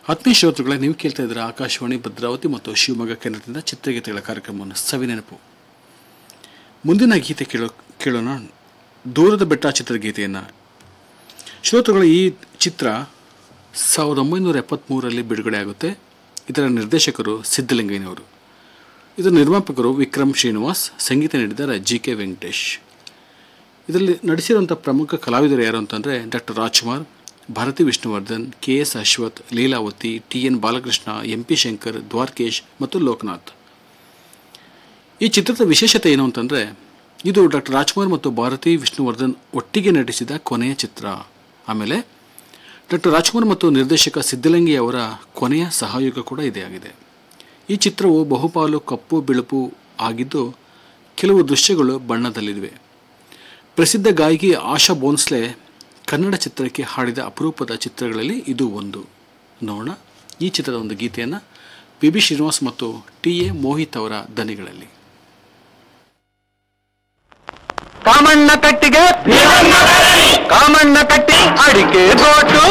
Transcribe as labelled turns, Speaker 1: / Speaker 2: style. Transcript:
Speaker 1: ಆತ್ಮೀಯ ಶ್ರೋತೃಗಳೇ ನೀವು ಕೇಳ್ತಾ ಇದ್ದೀರಾ ಆಕಾಶವಾಣಿ ಭದ್ರಾವತಿ ಮತ್ತು ಶಿವಮೊಗ್ಗ ಕೇಂದ್ರದಿಂದ ಚಿತ್ರಗೀತೆಗಳ ಕಾರ್ಯಕ್ರಮವನ್ನು ಸವಿನೆನಪು ಮುಂದಿನ ಗೀತೆ ಕೇಳೋ ಕೇಳೋಣ ದೂರದ ಬೆಟ್ಟ ಚಿತ್ರದ ಗೀತೆಯನ್ನು ಶ್ರೋತೃಗಳು ಈ ಚಿತ್ರ ಸಾವಿರದ ಒಂಬೈನೂರ ಎಪ್ಪತ್ತ್ಮೂರರಲ್ಲಿ ಬಿಡುಗಡೆ ಆಗುತ್ತೆ ಇದರ ನಿರ್ದೇಶಕರು ಸಿದ್ಧಲಿಂಗಯ್ಯನವರು ಇದರ ನಿರ್ಮಾಪಕರು ವಿಕ್ರಮ್ ಶ್ರೀನಿವಾಸ್ ಸಂಗೀತ ನೀಡಿದ್ದಾರೆ ಜಿ ಕೆ ವೆಂಕಟೇಶ್ ಇದರಲ್ಲಿ ನಟಿಸಿರುವಂಥ ಪ್ರಮುಖ ಕಲಾವಿದರು ಯಾರು ಅಂತಂದರೆ doctor Rajkumar Bharathi Vishnuvardhan K S Ashwath Leelavathi T N Balakrishna M P Shankar Dwarakish ಮತ್ತು ಲೋಕನಾಥ್ ಈ ಚಿತ್ರದ ವಿಶೇಷತೆ ಏನು ಅಂತಂದರೆ ಇದು ಡಾಕ್ಟರ್ ರಾಜ್ಕುಮಾರ್ ಮತ್ತು ಭಾರತಿ ವಿಷ್ಣುವರ್ಧನ್ ಒಟ್ಟಿಗೆ ನಟಿಸಿದ ಕೊನೆಯ ಚಿತ್ರ ಆಮೇಲೆ ಡಾಕ್ಟರ್ ರಾಜ್ಕುಮಾರ್ ಮತ್ತು ನಿರ್ದೇಶಕ ಸಿದ್ಧಲಿಂಗಿ ಅವರ ಕೊನೆಯ ಸಹಯೋಗ ಕೂಡ ಇದೇ ಆಗಿದೆ ಈ ಚಿತ್ರವು ಬಹುಪಾಲು ಕಪ್ಪು ಬಿಳುಪು ಆಗಿದ್ದು ಕೆಲವು ದೃಶ್ಯಗಳು ಬಣ್ಣದಲ್ಲಿವೆ ಪ್ರಸಿದ್ಧ ಗಾಯಕಿ ಆಶಾ ಬೋನ್ಸ್ಲೆ ಕನ್ನಡ ಚಿತ್ರಕ್ಕೆ ಹಾಡಿದ ಅಪರೂಪದ ಚಿತ್ರಗಳಲ್ಲಿ ಇದು ಒಂದು ನೋಡೋಣ ಈ ಚಿತ್ರದ ಒಂದು ಗೀತೆಯನ್ನು ಪಿ ಬಿ ಶ್ರೀನಿವಾಸ್ ಮತ್ತು ಟಿ ಎ ಮೋಹಿತ್ ಅವರ ದನಿಗಳಲ್ಲಿ
Speaker 2: ಕಾಮಣ್ಣ ಕಟ್ಟಿಗೆ ಕಾಮಣ್ಣ ಕಟ್ಟಿ ಅಡಿಕೆ ತೋಟು